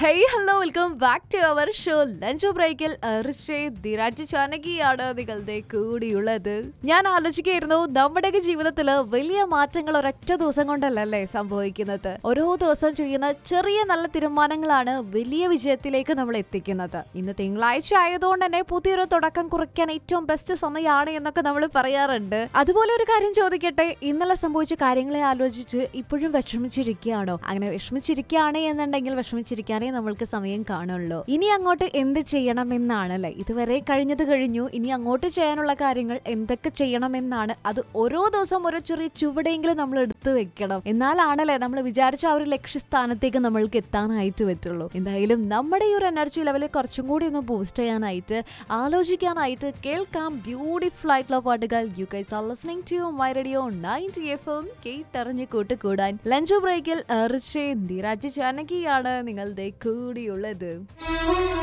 hey hello welcome back to our show lunch ബ്രേക്കിൽ ദിരാജ് ചാനകിയാണ് നിങ്ങളുടെ കൂടിയുള്ളത് ഞാൻ ആലോചിക്കുകയായിരുന്നു നമ്മുടെയൊക്കെ ജീവിതത്തിൽ വലിയ മാറ്റങ്ങൾ ഒരൊറ്റ ദിവസം കൊണ്ടല്ലേ സംഭവിക്കുന്നത് ഓരോ ദിവസം ചെയ്യുന്ന ചെറിയ നല്ല തീരുമാനങ്ങളാണ് വലിയ വിജയത്തിലേക്ക് നമ്മൾ എത്തിക്കുന്നത് ഇന്ന് തിങ്കളാഴ്ച ആയതുകൊണ്ട് തന്നെ പുതിയൊരു തുടക്കം കുറിക്കാൻ ഏറ്റവും ബെസ്റ്റ് സമയമാണ് എന്നൊക്കെ നമ്മൾ പറയാറുണ്ട് അതുപോലെ ഒരു കാര്യം ചോദിക്കട്ടെ ഇന്നലെ സംഭവിച്ച കാര്യങ്ങളെ ആലോചിച്ച് ഇപ്പോഴും വിഷമിച്ചിരിക്കുകയാണോ അങ്ങനെ വിഷമിച്ചിരിക്കുകയാണ് എന്നുണ്ടെങ്കിൽ വിഷമിച്ചിരിക്കാനേ നമ്മൾക്ക് സമയം കാണുള്ളൂ ഇനി അങ്ങോട്ട് എന്ത് ചെയ്യണമെന്നാണല്ലേ ഇതുവരെ കഴിഞ്ഞത് കഴിഞ്ഞു ഇനി അങ്ങോട്ട് ചെയ്യാനുള്ള കാര്യങ്ങൾ എന്തൊക്കെ ചെയ്യണമെന്നാണ് അത് ഓരോ ദിവസം ഓരോ ചെറിയ ചുവടെങ്കിലും നമ്മൾ എടുത്തു വെക്കണം എന്നാലാണല്ലേ നമ്മൾ വിചാരിച്ച ആ ഒരു ലക്ഷ്യസ്ഥാനത്തേക്ക് നമ്മൾക്ക് എത്താനായിട്ട് പറ്റുള്ളൂ എന്തായാലും നമ്മുടെ ഈ ഒരു എനർജി ലെവൽ കുറച്ചും കൂടി ഒന്ന് ബൂസ്റ്റ് ചെയ്യാനായിട്ട് ആലോചിക്കാനായിട്ട് കേൾക്കാം ബ്യൂട്ടിഫുൾ ആയിട്ടുള്ള പാട്ടുകൾ you guys are listening to my radio ninety F M കേട്ടറിഞ്ഞ് കൂട്ടുകൂടാൻ ലഞ്ച് ബ്രേക്കിൽ റിച്ചേ നിരാജ് ജാനകിയാണ് നിങ്ങളുടെ കൂടിയുള്ളത്